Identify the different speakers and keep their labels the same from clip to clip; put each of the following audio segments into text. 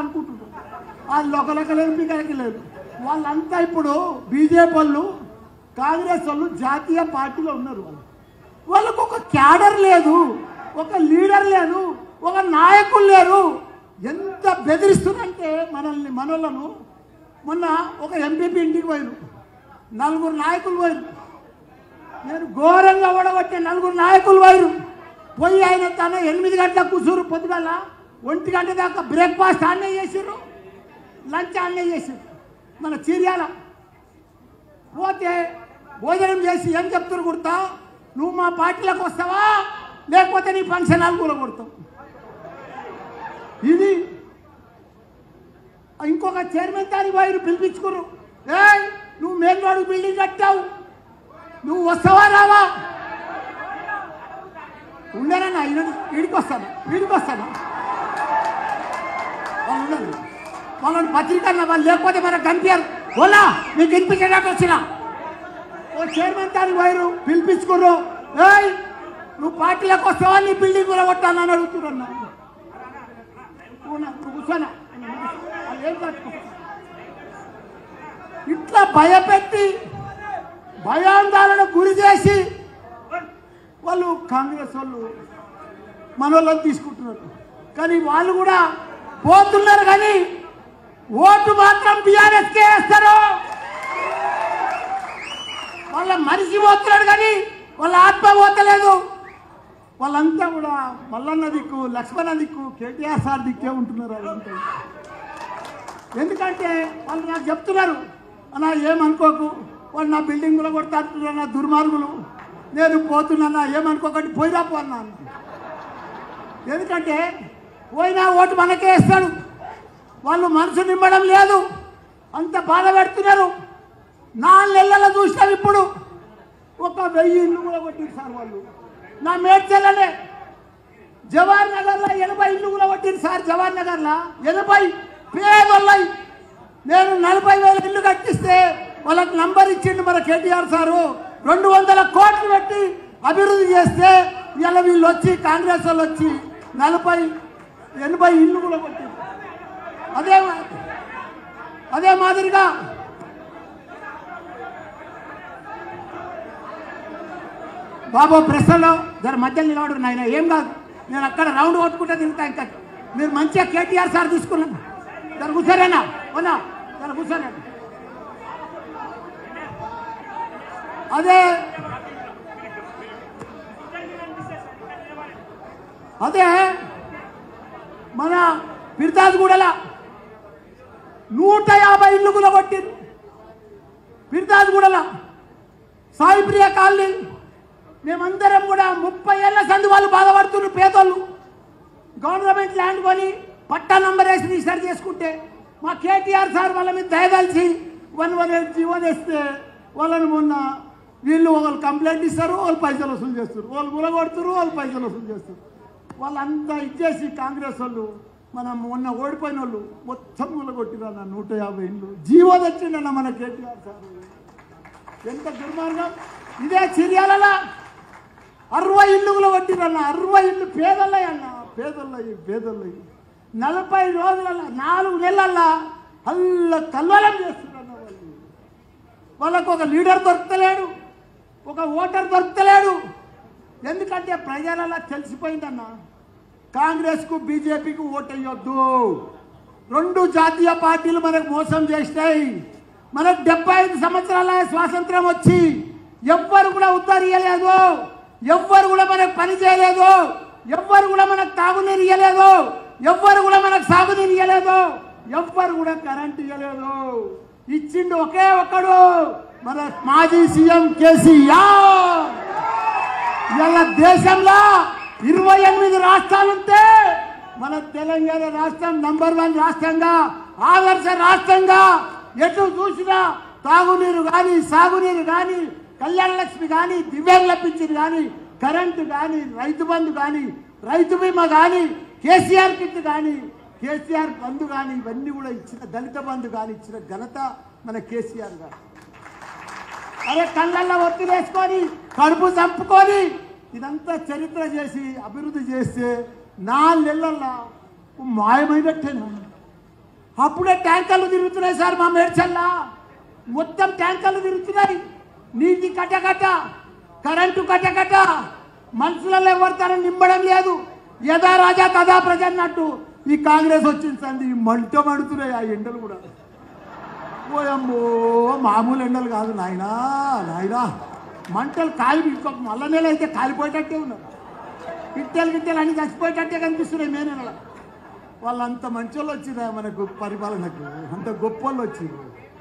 Speaker 1: అనుకుంటున్నారు వాళ్ళు ఒకరికి లేదు మీకు లేదు వాళ్ళంతా ఇప్పుడు బీజేపీ వాళ్ళు కాంగ్రెస్ వాళ్ళు జాతీయ పార్టీలో ఉన్నారు వాళ్ళు వాళ్ళకు ఒక క్యాడర్ లేదు ఒక లీడర్ లేదు ఒక నాయకులు లేరు ఎంత బెదిరిస్తుందంటే మనల్ని మనోళ్ళను మొన్న ఒక ఎంపీపీ ఇంటికి పోయారు నలుగురు నాయకులు పోయారు నేను ఘోరంగా ఓడగొట్టే నలుగురు నాయకులు పోయారు పోయి ఆయన తన ఎనిమిది గంటల కూర్చోరు పొద్దుగల ఒంటి గంట దాకా బ్రేక్ఫాస్ట్ ఆన్నే చేసారు లంచ్ ఆన్నే చేసారు మన చీర్యాల పోతే భోజనం చేసి ఏం చెప్తారు కుడతా నువ్వు మా పార్టీలోకి వస్తావా లేకపోతే నీ ఫంక్షన్ హాల్ కూడా కొడతావు ఇది ఇంకొక చైర్మన్ దానికి పోయి పిలిపించుకున్నారు ఏ నువ్వు మెయిన్ రోడ్ బిల్డింగ్ కట్టావు నువ్వు వస్తావా రావా ఉండేనన్నా వీడికి వస్తాను వీడికి వస్తాను వాళ్ళు ఉండరు వాళ్ళని పత్రికన్న వాళ్ళు లేకపోతే మనకు కనిపించారు ఓలా మీకు వినిపించేటట్టు వచ్చిన ఓ చైర్మన్ దానికి పోయారు పిలిపించుకుర్రు ఏయ్ నువ్వు పార్టీలోకి వస్తావా నీ బిల్డింగ్ కూడా కొట్టానని అడుగుతున్నా కూర్చోనా వాళ్ళు ఏం పట్టుకో ఇట్లా భయపెట్టి భయాందోళన గురి చేసి వాళ్ళు కాంగ్రెస్ వాళ్ళు మన వాళ్ళని తీసుకుంటున్నారు కానీ వాళ్ళు కూడా పోతున్నారు కానీ ఓటు మాత్రం బీఆర్ఎస్కే వేస్తారు వాళ్ళ మనిషి పోతున్నాడు కానీ వాళ్ళ ఆత్మ పోతలేదు వాళ్ళంతా కూడా మల్లన్న దిక్కు లక్ష్మణ దిక్కు కేటీఆర్ సార్ దిక్కే ఉంటున్నారు వాళ్ళంతా ఎందుకంటే వాళ్ళు నాకు చెప్తున్నారు అన్నా ఏమనుకోకు వాళ్ళు నా బిల్డింగ్ కూడా కొడతా అంటున్నారు నా దుర్మార్గులు నేను పోతున్నా ఏమనుకోకండి పోయిరా పో అన్నాను ఎందుకంటే పోయినా ఓటు మనకే వేస్తాడు వాళ్ళు మనసు నింపడం లేదు అంత బాధ పెడుతున్నారు నాలుగు నెలల చూసినాం ఇప్పుడు ఒక వెయ్యి ఇల్లు కూడా కొట్టిరు సార్ వాళ్ళు నా మేడ్చల్లనే జవహర్ నగర్లో ఎనభై ఇల్లు కూడా కొట్టిరు సార్ జవహర్ నగర్లో ఎనభై పేదోళ్ళై నేను నలభై వేల ఇల్లు కట్టిస్తే వాళ్ళకి నంబర్ ఇచ్చిండు మన కేటీఆర్ సారు రెండు వందల కోట్లు పెట్టి అభివృద్ధి చేస్తే ఇలా వీళ్ళు వచ్చి కాంగ్రెస్ వాళ్ళు వచ్చి నలభై ఎనభై ఇల్లు కూడా కొట్టింది అదే అదే మాదిరిగా బాబు ప్రశ్నలో జర మధ్యలో నిలబడు నాయన ఏం కాదు నేను అక్కడ రౌండ్ కొట్టుకుంటే తిరుగుతా ఇంకా మీరు మంచిగా కేటీఆర్ సార్ తీసుకున్నాను జర కూర్చోరేనా అవునా జర కూర్చోరేనా అదే అదే మన పిర్తాజ్గూడల నూట యాభై ఇల్లు కూడా కొట్టింది పిర్తాజ్గూడల సాయిప్రియ కాలనీ మేమందరం కూడా ముప్పై ఏళ్ళ సంది వాళ్ళు బాధపడుతున్నారు పేదోళ్ళు గవర్నమెంట్ ల్యాండ్ కొని పట్టా నంబర్ వేసి రిజిస్టర్ చేసుకుంటే మా కేటీఆర్ సార్ వాళ్ళ మీద దయదలిచి వన్ వన్ ఎయిట్ జీవో వేస్తే వాళ్ళని మొన్న వీళ్ళు వాళ్ళు కంప్లైంట్ ఇస్తారు వాళ్ళు పైసలు వసూలు చేస్తారు వాళ్ళు గులగొడుతారు వాళ్ళు పైసలు వసూలు చేస్తారు వాళ్ళంతా ఇచ్చేసి కాంగ్రెస్ వాళ్ళు మనం మొన్న ఓడిపోయిన వాళ్ళు మొత్తం గులగొట్టిరన్న నూట యాభై ఇండ్లు జీవో తెచ్చిండన్న మన కేటీఆర్ సార్ ఎంత దుర్మార్గం ఇదే చిర్యాలలో అరవై ఇల్లు కూడా కొట్టిరన్న అరవై ఇల్లు పేదలయ్య అన్న పేదలయ్యి పేదలయ్యి నలభై రోజుల నాలుగు నెలల్లో అల్ల కల్వలం చేస్తున్నారు వాళ్ళు వాళ్ళకు ఒక లీడర్ దొరకలేడు ఒక ఓటర్ దొరకలేడు ఎందుకంటే ప్రజలలో తెలిసిపోయిందన్న కాంగ్రెస్కు బీజేపీకి ఓటేయొద్దు రెండు జాతీయ పార్టీలు మనకు మోసం చేసినాయి మనకు డెబ్బై ఐదు సంవత్సరాల స్వాతంత్రం వచ్చి ఎవ్వరు కూడా ఉద్ధరియలేదు ఎవ్వరు కూడా మనకు పని చేయలేదు ఎవ్వరు కూడా మనకు తాగునీరు ఇయ్యలేదు ఎవ్వరు కూడా మనకు సాగునీరు ఇయ్యలేదు ఎవ్వరు కూడా కరెంట్ ఇయ్యలేదు ఇచ్చిండు ఒకే ఒక్కడు మన మాజీ సీఎం కేసీఆర్ ఇలా దేశంలో ఇరవై ఎనిమిది రాష్ట్రాలుంటే మన తెలంగాణ రాష్ట్రం నంబర్ వన్ రాష్ట్రంగా ఆదర్శ రాష్ట్రంగా ఎటు చూసినా తాగునీరు కానీ సాగునీరు కానీ కళ్యాణ లక్ష్మి కానీ దివ్యాంగ లభించింది కానీ కరెంటు కానీ రైతు బంధు కానీ రైతు బీమా కానీ కేసీఆర్ కిట్ కానీ కేసీఆర్ బంధు కానీ ఇవన్నీ కూడా ఇచ్చిన దళిత బంధు కానీ ఇచ్చిన ఘనత మన కేసీఆర్ గారు అరే కళ్ళల్లో ఒత్తి వేసుకొని కడుపు చంపుకొని ఇదంతా చరిత్ర చేసి అభివృద్ధి చేస్తే నాలుగు నెలల్లో మాయమైనట్టేనా అప్పుడే ట్యాంకర్లు తిరుగుతున్నాయి సార్ మా మేడ్చల్లా మొత్తం ట్యాంకర్లు తిరుగుతున్నాయి నీటి కట్టకట్ట కరెంటు కట్టకట్ట మనుషులలో ఎవరితనం నింపడం లేదు యథా రాజా తదా ప్రజ అన్నట్టు ఈ కాంగ్రెస్ వచ్చింది సంది మంట మడుతున్నాయి ఆ ఎండలు కూడా ఓయమ్మో మామూలు ఎండలు కాదు నాయనా నాయనా మంటలు కాలి ఇంకొక మల్ల నెల అయితే కాలిపోయేటట్టే ఉన్నారు పిట్టెలు గిట్టెలు అన్ని చచ్చిపోయేటట్టే కనిపిస్తున్నాయి మే నెల వాళ్ళంత మంచి వాళ్ళు వచ్చిందా మనకు పరిపాలనకు అంత గొప్ప వాళ్ళు వచ్చింది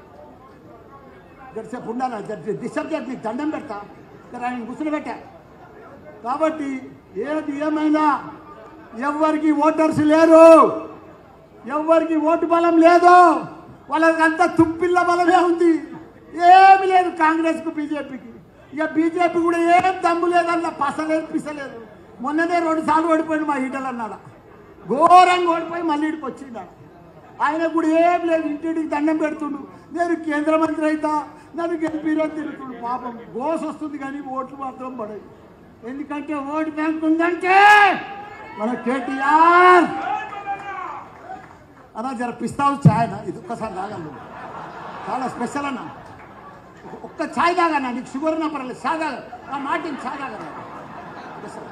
Speaker 1: జరసేపు ఉండాలి జర డిస్టర్బ్ చేయకు నీకు దండం పెడతా ఇక్కడ ఆయన కూర్చుని పెట్టా కాబట్టి ఏది ఏమైనా ఎవరికి ఓటర్స్ లేరు ఎవరికి ఓటు బలం లేదు వాళ్ళకంతా తుప్పిల్ల బలమే ఉంది ఏమి లేదు కాంగ్రెస్కు బీజేపీకి ఇక బీజేపీ కూడా ఏం దమ్ము లేదన్న పసలేదు పిసలేదు మొన్ననే రెండు సార్లు ఓడిపోయింది మా ఈటలు అన్నాడు ఘోరంగా ఓడిపోయి మళ్ళీ ఇడికి వచ్చిండు ఆయన కూడా ఏం లేదు ఇంటింటికి దండం పెడుతుండు నేను కేంద్ర మంత్రి అయితా నన్ను గెలిపిరో తిరుగుతుండు పాపం గోస్ వస్తుంది కానీ ఓట్లు మాత్రం పడవు ఎందుకంటే ఓటు బ్యాంక్ ఉందంటే మన కేటీఆర్ అన్నా జర పిస్తావు ఛాయ్ అన్న ఇది ఒక్కసారి తాగలను చాలా స్పెషల్ అన్న ఒక్క ఛాయ్ తాగన్నా నీకు షుగర్ ఉన్నా పర్లేదు చా తాగ ఆ మాటిని చా తాగన్నా ఒక్కసారి.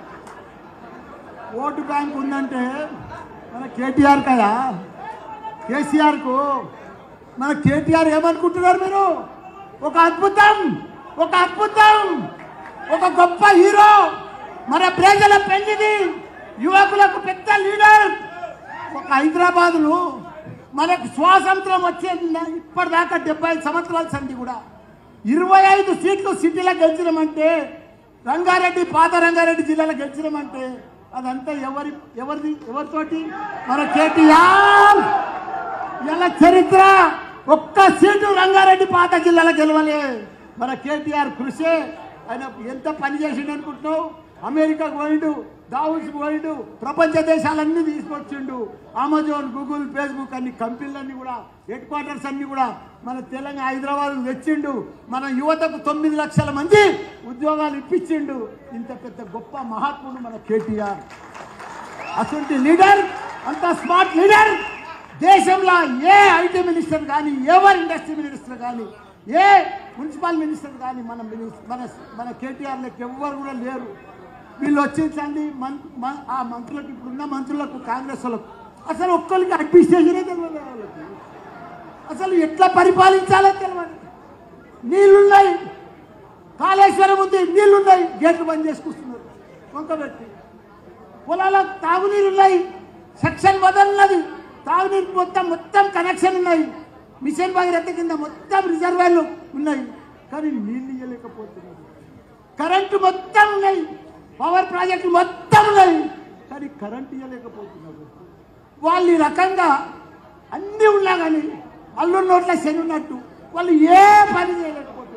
Speaker 1: ఓటు బ్యాంక్ ఉందంటే మన కేటీఆర్ కదా కేసీఆర్కు మన కేటీఆర్ ఏమనుకుంటున్నారు మీరు ఒక అద్భుతం ఒక అద్భుతం ఒక గొప్ప హీరో మన ప్రజల పెళ్లిది యువకులకు పెద్ద లీడర్ ఒక హైదరాబాదులో మనకు స్వాతంత్రం వచ్చేది ఇప్పటిదాకా డెబ్బై ఐదు సంవత్సరాల సంది కూడా ఇరవై ఐదు సీట్లు సిటీలో గెలిచినామంటే రంగారెడ్డి పాత రంగారెడ్డి జిల్లాలో గెలిచినామంటే అదంతా ఎవరి ఎవరిది ఎవరితోటి మన కేటీఆర్ ఇలా చరిత్ర ఒక్క సీటు రంగారెడ్డి పాత జిల్లాలో గెలవలే మన కేటీఆర్ కృషి ఆయన ఎంత పని చేసిండు అనుకుంటున్నావు అమెరికాకు పోయిండు దావుస్ పోయిండు ప్రపంచ దేశాలన్నీ తీసుకొచ్చిండు అమెజాన్ గూగుల్ ఫేస్బుక్ అన్ని కంపెనీలన్నీ కూడా హెడ్ క్వార్టర్స్ అన్ని కూడా మన తెలంగాణ హైదరాబాద్ తెచ్చిండు మన యువతకు తొమ్మిది లక్షల మంది ఉద్యోగాలు ఇప్పించిండు ఇంత పెద్ద గొప్ప మహాత్ముడు మన కేటీఆర్ అటువంటి లీడర్ అంత స్మార్ట్ లీడర్ దేశంలో ఏ ఐటీ మినిస్టర్ కానీ ఎవరు ఇండస్ట్రీ మినిస్టర్ కానీ ఏ మున్సిపల్ మినిస్టర్ కానీ మన మినిస్- మన మన కేటీఆర్ లెక్క ఎవ్వరు కూడా లేరు వీళ్ళు వచ్చించండి మన్ మ- ఆ మంత్రులకు ఇప్పుడున్న మంత్రులకు కాంగ్రెస్ వాళ్ళకు అసలు ఒక్కరికి అడ్మినిస్ట్రేషనే తెలియదు వాళ్ళకి అసలు ఎట్లా పరిపాలించాలో తెలియదు నీళ్ళున్నాయి కాళేశ్వరం ఉంది నీళ్లున్నాయి గేట్లు బంద్ చేసుకొస్తున్నారు వంకబెట్టి పొలాలకు తాగునీరు ఉన్నాయి సెక్షన్ వదలన్నది తాగునీరు మొత్తం మొత్తం కనెక్షన్ ఉన్నాయి మిషన్ భగీరథ కింద మొత్తం రిజర్వాయర్లు ఉన్నాయి కానీ నీళ్ళు ఇవ్వలేకపోతున్నారు కరెంటు మొత్తం ఉన్నాయి పవర్ ప్రాజెక్టులు మొత్తం ఉన్నాయి కానీ కరెంటు ఇవ్వలేకపోతున్నారు వాళ్ళు ఈ రకంగా అన్నీ ఉన్నా కానీ అల్లు నోట్ల శని ఉన్నట్టు వాళ్ళు ఏ పని చేయలేకపోతున్నారు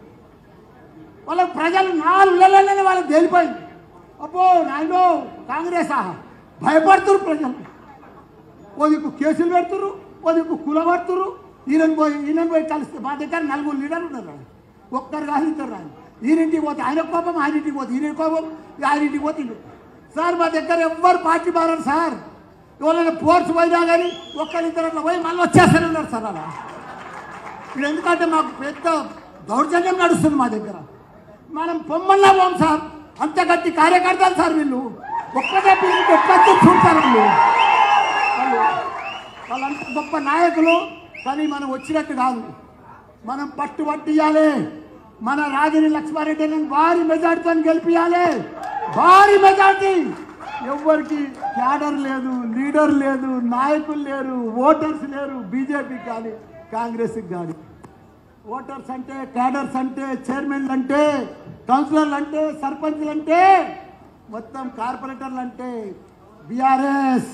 Speaker 1: వాళ్ళ ప్రజలు నాలుగు నెలలనే వాళ్ళకి తేలిపోయింది అబ్బో నాయనో కాంగ్రెస్ ఆహా భయపడుతురు ప్రజలు ఓ దిక్కు కేసులు పెడుతురు ఓ దిక్కు కులబడుతురు ఈయనను పోయి ఈయనను పోయి కలిస్తే మా దగ్గర నలుగురు లీడర్లు ఉన్నారు రాని ఒక్కరు కాదు ఇద్దరు రాని ఈయనింటికి పోతే ఆయన కోపం ఆయన ఇంటికి పోతే ఈయన కోపం ఆయన ఇంటికి పోతే ఈయన. సార్ మా దగ్గర ఎవ్వరు పార్టీ మారారు సార్ ఎవరైనా పోర్స్ పోయినా కానీ ఒక్కరిద్దరు అట్లా పోయి మళ్ళీ వచ్చేస్తూనే ఉన్నారు సార్ అలా ఇప్పుడు ఎందుకంటే మాకు పెద్ద దౌర్జన్యం నడుస్తుంది మా దగ్గర మనం పొమ్మల్లా పోం సార్ అంత గట్టి కార్యకర్తలు సార్ వీళ్ళు ఒక్కటే పిల్లలకి ఎట్లా వచ్చి చూస్తారు వీళ్ళు వాళ్ళు వాళ్ళంత గొప్ప నాయకులు కానీ మనం వచ్చినట్టు కాదు మనం పట్టుబట్టి ఇవ్వాలి మన రాగిని లక్ష్మారెడ్డిని భారీ మెజార్టీతో గెలిపించాలి భారీ మెజార్టీ ఎవ్వరికి క్యాడర్ లేదు లీడర్ లేదు నాయకులు లేరు ఓటర్స్ లేరు బీజేపీకి కానీ కాంగ్రెస్కి కానీ ఓటర్స్ అంటే క్యాడర్స్ అంటే చైర్మన్లు అంటే కౌన్సిలర్లు అంటే సర్పంచ్లు అంటే మొత్తం కార్పొరేటర్లు అంటే బీఆర్ఎస్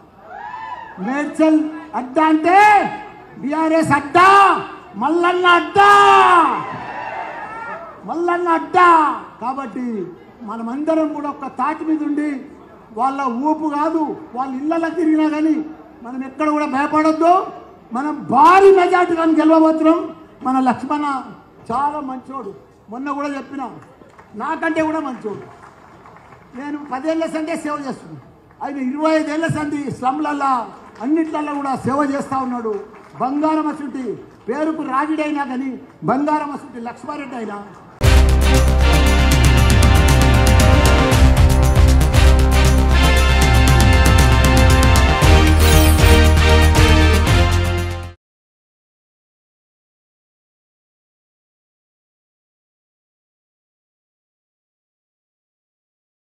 Speaker 1: మేడ్చల్ అడ్డా అంటే బీఆర్ఎస్ అడ్డా మల్లన్న అడ్డా మల్లన్న అడ్డా కాబట్టి మనమందరం కూడా ఒక తాటి మీద ఉండి వాళ్ళ ఊపు కాదు వాళ్ళ ఇళ్ళలో తిరిగినా కానీ మనం ఎక్కడ కూడా భయపడొద్దు మనం భారీ మెజార్టీగా గెలవబోతున్నాం మన లక్ష్మణ చాలా మంచోడు మొన్న కూడా చెప్పిన నాకంటే కూడా మంచోడు నేను పదేళ్ల సందే సేవ చేస్తున్నాను ఆయన ఇరవై ఐదేళ్ల సంది స్లమ్లల్లా అన్నిట్లలో కూడా సేవ చేస్తూ ఉన్నాడు బంగారం అసుంటి పేరుకు రాజుడైనా కానీ బంగారం అసుంటి లక్ష్మారెడ్డి అయినా